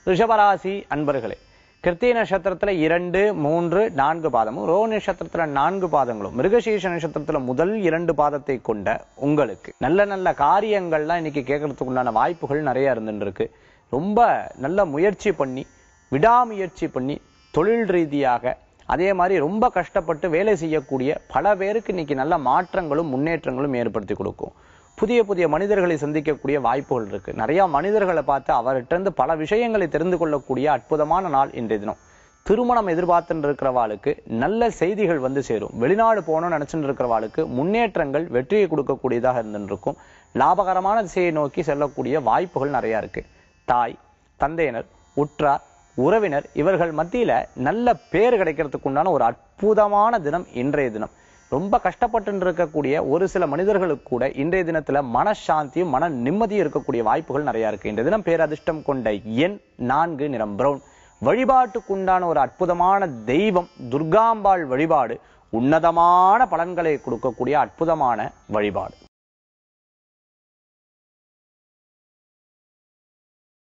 ரிஷபராசி அன்பர்களே கிருத்திய நட்சத்திரத்துல இரண்டு மூன்று நான்கு பாதமும் ரோ நட்சத்திரத்துல நான்கு பாதங்களும் மிருகசீர்ஷ நட்சத்திரத்துல முதல் இரண்டு பாதத்தை கொண்ட உங்களுக்கு நல்ல நல்ல காரியங்கள்லாம் இன்னைக்கு கேட்கறதுக்கு உண்டான வாய்ப்புகள் நிறைய இருந்துட்டு இருக்கு ரொம்ப நல்ல முயற்சி பண்ணி விடாமுயற்சி பண்ணி தொழில் ரீதியாக அதே மாதிரி ரொம்ப கஷ்டப்பட்டு வேலை செய்யக்கூடிய பல பேருக்கு இன்னைக்கு நல்ல மாற்றங்களும் முன்னேற்றங்களும் ஏற்படுத்தி கொடுக்கும் புதிய புதிய மனிதர்களை சந்திக்கக்கூடிய வாய்ப்புகள் இருக்கு நிறைய மனிதர்களை பார்த்து அவர்கிட்ட இருந்து பல விஷயங்களை தெரிந்து கொள்ளக்கூடிய அற்புதமான நாள் இன்றைய தினம் திருமணம் எதிர்பார்த்துட்டு இருக்கிறவாளுக்கு நல்ல செய்திகள் வந்து சேரும் வெளிநாடு போகணும்னு நினைச்சுட்டு இருக்கிறவாளுக்கு முன்னேற்றங்கள் வெற்றியை கொடுக்கக்கூடியதாக இருந்துட்டு இருக்கும் லாபகரமான திசையை நோக்கி செல்லக்கூடிய வாய்ப்புகள் நிறைய இருக்கு தாய் தந்தையினர் உற்றார் உறவினர் இவர்கள் மத்தியில நல்ல பேர் கிடைக்கிறதுக்கு உண்டான ஒரு அற்புதமான தினம் இன்றைய தினம் ரொம்ப கஷ்டப்பட்டு இருக்கக்கூடிய ஒரு சில மனிதர்களுக்கு கூட இன்றைய தினத்துல மனசாந்தியும் மன நிம்மதியும் இருக்கக்கூடிய வாய்ப்புகள் நிறைய இருக்கு இன்றைய தினம் பேரதிர்ஷ்டம் கொண்ட எண் நான்கு நிறம் பிரவுன் வழிபாட்டுக்குண்டான ஒரு அற்புதமான தெய்வம் துர்காம்பாள் வழிபாடு உன்னதமான பலன்களை கொடுக்கக்கூடிய அற்புதமான வழிபாடு